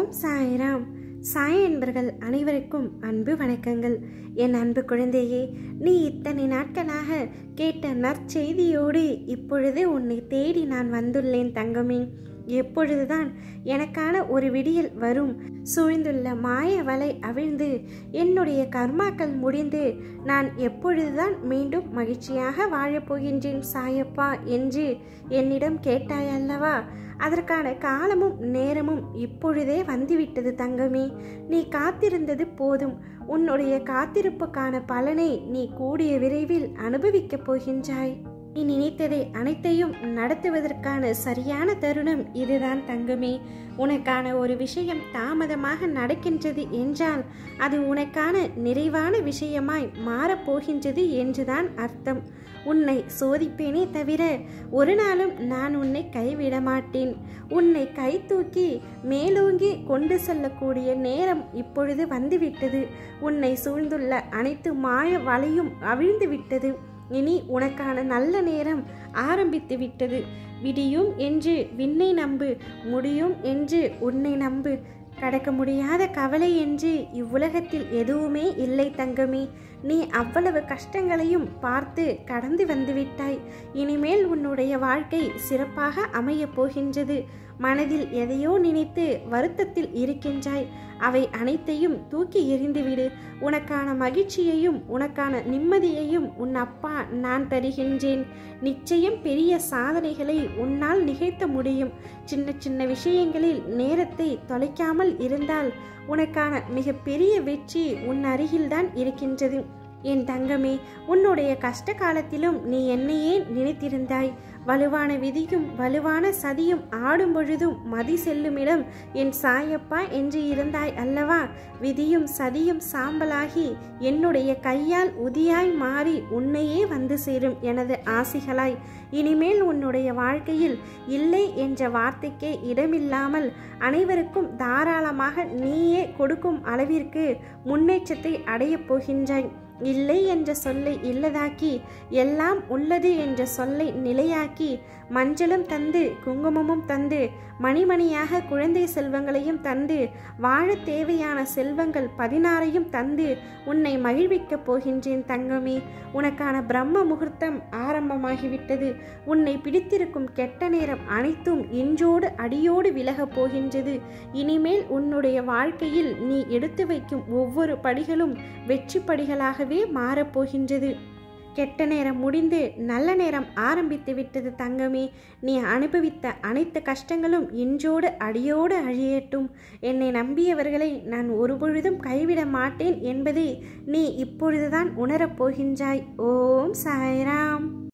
ஓம் சாய்ராம் சாய் என்பர்கள் அனைவருக்கும் அன்பு வணக்கங்கள் என் அன்பு குழந்தையே நீ இத்தனை நாட்களாக கேட்ட நற்செய்தியோடு இப்பொழுது உன்னை தேடி நான் வந்துள்ளேன் தங்கமே எப்பொழுதுதான் எனக்கான ஒரு விடியல் வரும் சூழ்ந்துள்ள மாய வலை அவிழ்ந்து என்னுடைய கர்மாக்கள் முடிந்து நான் எப்பொழுதுதான் மீண்டும் மகிழ்ச்சியாக வாழப் போகின்றேன் சாயப்பா என்று என்னிடம் கேட்டாய் அல்லவா அதற்கான காலமும் நேரமும் இப்பொழுதே வந்துவிட்டது தங்கமே நீ காத்திருந்தது போதும் உன்னுடைய காத்திருப்புக்கான பலனை நீ கூடிய விரைவில் அனுபவிக்கப் போகின்றாய் நீ நினைத்ததை அனைத்தையும் நடத்துவதற்கான சரியான தருணம் இதுதான் தங்கமே உனக்கான ஒரு விஷயம் தாமதமாக நடக்கின்றது என்றால் அது உனக்கான நிறைவான விஷயமாய் மாறப்போகின்றது என்றுதான் அர்த்தம் உன்னை சோதிப்பேனே தவிர ஒரு நாளும் நான் உன்னை கைவிட மாட்டேன் உன்னை கை தூக்கி மேலோங்கி கொண்டு செல்லக்கூடிய நேரம் இப்பொழுது வந்துவிட்டது உன்னை சூழ்ந்துள்ள அனைத்து மாய வலையும் அவிழ்ந்து விட்டது இனி உனக்கான நல்ல நேரம் ஆரம்பித்து விட்டது விடியும் என்று விண்ணை நம்பு முடியும் என்று உன்னை நம்பு கடக்க முடியாத கவலை என்று இவ்வுலகத்தில் எதுவுமே இல்லை தங்கமே நீ அவ்வளவு கஷ்டங்களையும் பார்த்து கடந்து வந்துவிட்டாய் இனிமேல் உன்னுடைய வாழ்க்கை சிறப்பாக அமையப் போகின்றது மனதில் எதையோ நினைத்து வருத்தத்தில் இருக்கின்றாய் அவை அனைத்தையும் தூக்கி எறிந்துவிடு உனக்கான மகிழ்ச்சியையும் உனக்கான நிம்மதியையும் உன் அப்பா நான் தருகின்றேன் நிச்சயம் பெரிய சாதனைகளை உன்னால் நிகழ்த்த முடியும் சின்ன சின்ன விஷயங்களில் நேரத்தை தொலைக்காமல் இருந்தால் உனக்கான மிகப்பெரிய வெற்றி உன் அருகில்தான் இருக்கின்றது என் தங்கமே உன்னுடைய கஷ்ட காலத்திலும் நீ என்னையே நினைத்திருந்தாய் வலுவான விதியும் வலுவான சதியும் ஆடும் பொழுதும் மதி செல்லுமிடம் என் சாயப்பா என்று இருந்தாய் அல்லவா விதியும் சதியும் சாம்பலாகி என்னுடைய கையால் உதியாய் மாறி உன்னையே வந்து சேரும் எனது ஆசிகளாய் இனிமேல் உன்னுடைய வாழ்க்கையில் இல்லை என்ற வார்த்தைக்கே இடமில்லாமல் அனைவருக்கும் தாராளமாக நீயே கொடுக்கும் அளவிற்கு முன்னேற்றத்தை அடையப் போகின்றாய் இல்லை என்ற சொல்லை இல்லதாக்கி எல்லாம் உள்ளது என்ற சொல்லை நிலையாக்கி மஞ்சளும் தந்து குங்குமமும் தந்து மணிமணியாக குழந்தை செல்வங்களையும் தந்து வாழ தேவையான செல்வங்கள் பதினாறையும் தந்து உன்னை மகிழ்விக்கப் போகின்றேன் தங்கமே உனக்கான பிரம்ம முகூர்த்தம் ஆரம்பமாகிவிட்டது உன்னை பிடித்திருக்கும் கெட்ட நேரம் அனைத்தும் இன்றோடு அடியோடு விலகப் போகின்றது இனிமேல் உன்னுடைய வாழ்க்கையில் நீ எடுத்து வைக்கும் ஒவ்வொரு படிகளும் வெற்றி படிகளாகவே மாறப்போகின்றது கெட்ட நேரம் முடிந்து நல்ல நேரம் ஆரம்பித்து விட்டது தங்கமே நீ அனுபவித்த அனைத்து கஷ்டங்களும் இன்றோடு அடியோடு அழியட்டும் என்னை நம்பியவர்களை நான் ஒருபொழுதும் கைவிட மாட்டேன் என்பதை நீ இப்பொழுதுதான் உணரப் போகின்றாய் ஓம் சாய்ராம்